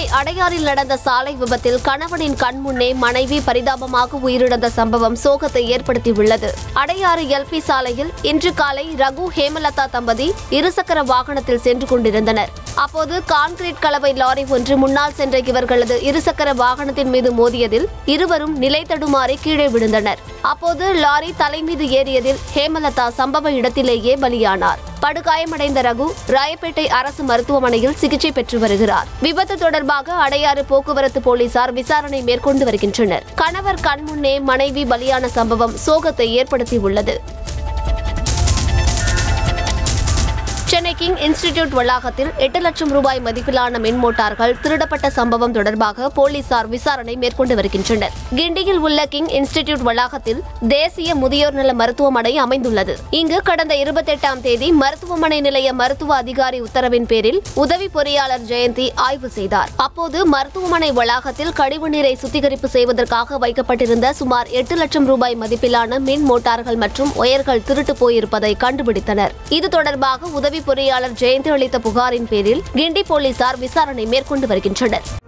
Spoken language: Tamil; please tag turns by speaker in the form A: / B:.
A: அடையாறில் நடந்த சாலை விபத்தில் கணவனின் கண்முன்னே மனைவி பரிதாபமாக உயிரிழந்த சம்பவம் சோகத்தை ஏற்படுத்தியுள்ளது அடையாறு எல்பி சாலையில் இன்று காலை ரகு ஹேமலதா தம்பதி இருசக்கர வாகனத்தில் சென்று கொண்டிருந்தனர் அப்போது கான்கிரீட் கலவை லாரி ஒன்று முன்னால் சென்ற இவர்களது இருசக்கர வாகனத்தின் மீது மோதியதில் இருவரும் நிலை தடுமாறி கீழே விழுந்தனர் அப்போது லாரி தலைமீது ஏறியதில் ஹேமலதா சம்பவ இடத்திலேயே பலியானார் படுகாயமடைந்த ரகு ராயப்பேட்டை அரசு மருத்துவமனையில் சிகிச்சை பெற்று வருகிறார் விபத்து தொடர்பாக அடையாறு போக்குவரத்து போலீசார் விசாரணை மேற்கொண்டு வருகின்றனர் கணவர் கண்முன்னே மனைவி பலியான சம்பவம் சோகத்தை ஏற்படுத்தியுள்ளது சென்னை கிங் இன்ஸ்டிடியூட் வளாகத்தில் எட்டு லட்சம் ரூபாய் மதிப்பிலான மின் மோட்டார்கள் திருடப்பட்ட சம்பவம் தொடர்பாக போலீசார் விசாரணை மேற்கொண்டு வருகின்றனர் கிண்டியில் உள்ள கிங் இன்ஸ்டிடியூட் வளாகத்தில் தேசிய முதியோர் நல மருத்துவமனை அமைந்துள்ளது இங்கு கடந்த இருபத்தெட்டாம் தேதி மருத்துவமனை நிலைய மருத்துவ அதிகாரி உத்தரவின் பேரில் உதவி பொறியாளர் ஜெயந்தி ஆய்வு செய்தார் அப்போது மருத்துவமனை வளாகத்தில் கழிவுநீரை சுத்திகரிப்பு செய்வதற்காக வைக்கப்பட்டிருந்த சுமார் எட்டு லட்சம் ரூபாய் மதிப்பிலான மின் மோட்டார்கள் மற்றும் ஒயர்கள் திருட்டு போயிருப்பதை கண்டுபிடித்தனர் இது தொடர்பாக உதவி பொறியாளர் ஜெயந்தி அளித்த புகாரின் பேரில் கிண்டி போலீசார் விசாரணை மேற்கொண்டு வருகின்றனர்